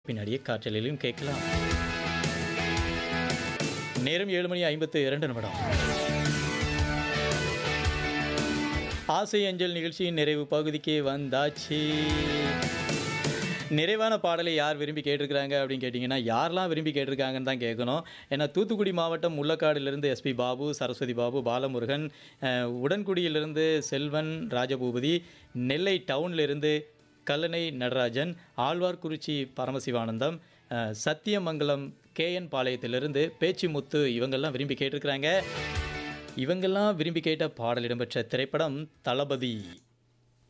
பின்னாடியே காற்றலிலும் கேட்கலாம் நேரம் ஏழு மணி ஐம்பத்து இரண்டு நிமிடம் ஆசை அஞ்சல் நிகழ்ச்சியின் நிறைவு பகுதிக்கு வந்தாச்சு நிறைவான பாடலை யார் விரும்பி கேட்டிருக்கிறாங்க அப்படின்னு கேட்டிங்கன்னா யாரெல்லாம் விரும்பி கேட்டிருக்காங்கன்னு தான் கேட்கணும் ஏன்னா தூத்துக்குடி மாவட்டம் முள்ளக்காடிலிருந்து எஸ்பி பாபு சரஸ்வதி பாபு பாலமுருகன் அஹ், உடன்குடியிலிருந்து செல்வன் ராஜபூபதி நெல்லை டவுன்லேருந்து கல்லணை நடராஜன் ஆழ்வார்குறிச்சி பரமசிவானந்தம் அஹ், சத்தியமங்கலம் கேஎன் பாளையத்திலிருந்து பேச்சிமுத்து இவங்கெல்லாம் விரும்பி கேட்டிருக்கிறாங்க இவங்கெல்லாம் விரும்பி கேட்ட பாடல் இடம்பெற்ற திரைப்படம் தளபதி